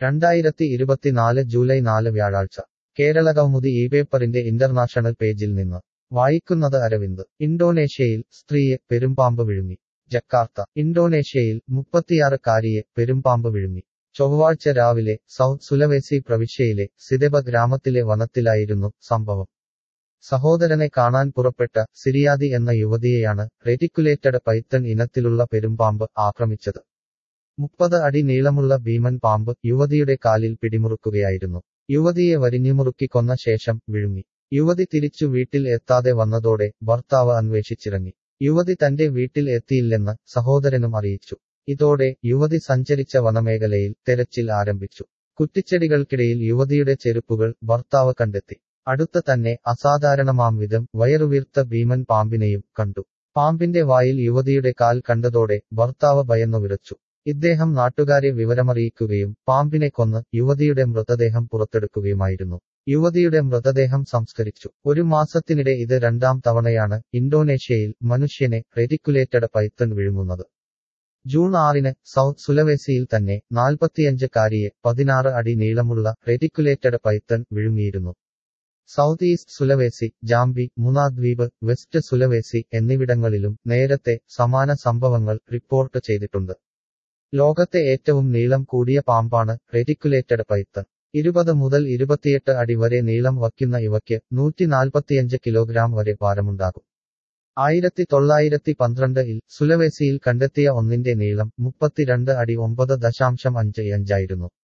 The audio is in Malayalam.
രണ്ടായിരത്തി ഇരുപത്തിനാല് ജൂലൈ നാല് വ്യാഴാഴ്ച കേരള കൗമുദി ഈ പേപ്പറിന്റെ ഇന്റർനാഷണൽ പേജിൽ നിന്ന് വായിക്കുന്നത് അരവിന്ദ് ഇന്തോനേഷ്യയിൽ സ്ത്രീയെ പെരുമ്പാമ്പ് വിഴുങ്ങി ജക്കാർത്ത ഇന്തോനേഷ്യയിൽ മുപ്പത്തിയാറുകാരിയെ പെരുമ്പാമ്പ് വിഴുങ്ങി ചൊവ്വാഴ്ച രാവിലെ സൗത്ത് സുലവേസി പ്രവിശ്യയിലെ സിദെബ ഗ്രാമത്തിലെ വനത്തിലായിരുന്നു സംഭവം സഹോദരനെ കാണാൻ പുറപ്പെട്ട സിരിയാദി എന്ന യുവതിയെയാണ് റെറ്റിക്കുലേറ്റഡ് പൈത്തൺ ഇനത്തിലുള്ള പെരുമ്പാമ്പ് ആക്രമിച്ചത് മുപ്പത് അടി നീളമുള്ള ഭീമൻ പാമ്പ് യുവതിയുടെ കാലിൽ പിടിമുറുക്കുകയായിരുന്നു യുവതിയെ വരിഞ്ഞുമുറുക്കി കൊന്ന ശേഷം വിഴുങ്ങി യുവതി തിരിച്ചു വീട്ടിൽ എത്താതെ വന്നതോടെ ഭർത്താവ് അന്വേഷിച്ചിറങ്ങി യുവതി തന്റെ വീട്ടിൽ എത്തിയില്ലെന്ന് സഹോദരനും അറിയിച്ചു ഇതോടെ യുവതി സഞ്ചരിച്ച വനമേഖലയിൽ തെരച്ചിൽ ആരംഭിച്ചു കുറ്റിച്ചെടികൾക്കിടയിൽ യുവതിയുടെ ചെരുപ്പുകൾ ഭർത്താവ് കണ്ടെത്തി അടുത്ത തന്നെ അസാധാരണമാം വിധം വയറുവീർത്ത ഭീമൻ പാമ്പിനെയും കണ്ടു പാമ്പിന്റെ വായിൽ യുവതിയുടെ കാൽ കണ്ടതോടെ ഭർത്താവ് ഭയന്നു വിറച്ചു ഇദ്ദേഹം നാട്ടുകാരെ വിവരമറിയിക്കുകയും പാമ്പിനെ കൊന്ന് യുവതിയുടെ മൃതദേഹം പുറത്തെടുക്കുകയുമായിരുന്നു യുവതിയുടെ മൃതദേഹം സംസ്കരിച്ചു ഒരു മാസത്തിനിടെ ഇത് രണ്ടാം തവണയാണ് ഇന്തോനേഷ്യയിൽ മനുഷ്യനെ റെറ്റിക്കുലേറ്റഡ് പൈത്തൺ വിഴുങ്ങുന്നത് ജൂൺ ആറിന് സൗത്ത് സുലവേസിയിൽ തന്നെ നാൽപ്പത്തിയഞ്ച് കാരിയെ പതിനാറ് അടി നീളമുള്ള റെറ്റിക്കുലേറ്റഡ് പൈത്തൺ വിഴുങ്ങിയിരുന്നു സൗത്ത് ഈസ്റ്റ് സുലവേസി ജാംബി മുനാദ്വീപ് വെസ്റ്റ് സുലവേസി എന്നിവിടങ്ങളിലും നേരത്തെ സമാന സംഭവങ്ങൾ റിപ്പോർട്ട് ചെയ്തിട്ടുണ്ട് ലോകത്തെ ഏറ്റവും നീളം കൂടിയ പാമ്പാണ് റെറ്റിക്കുലേറ്റഡ് പൈത്തൺ ഇരുപത് മുതൽ ഇരുപത്തിയെട്ട് അടി വരെ നീളം വയ്ക്കുന്ന ഇവയ്ക്ക് നൂറ്റി നാൽപ്പത്തിയഞ്ച് കിലോഗ്രാം വരെ ഭാരമുണ്ടാകും ആയിരത്തി തൊള്ളായിരത്തി പന്ത്രണ്ടിൽ സുലവേസിയിൽ കണ്ടെത്തിയ ഒന്നിന്റെ നീളം മുപ്പത്തിരണ്ട് അടി ഒമ്പത് ദശാംശം അഞ്ച് അഞ്ചായിരുന്നു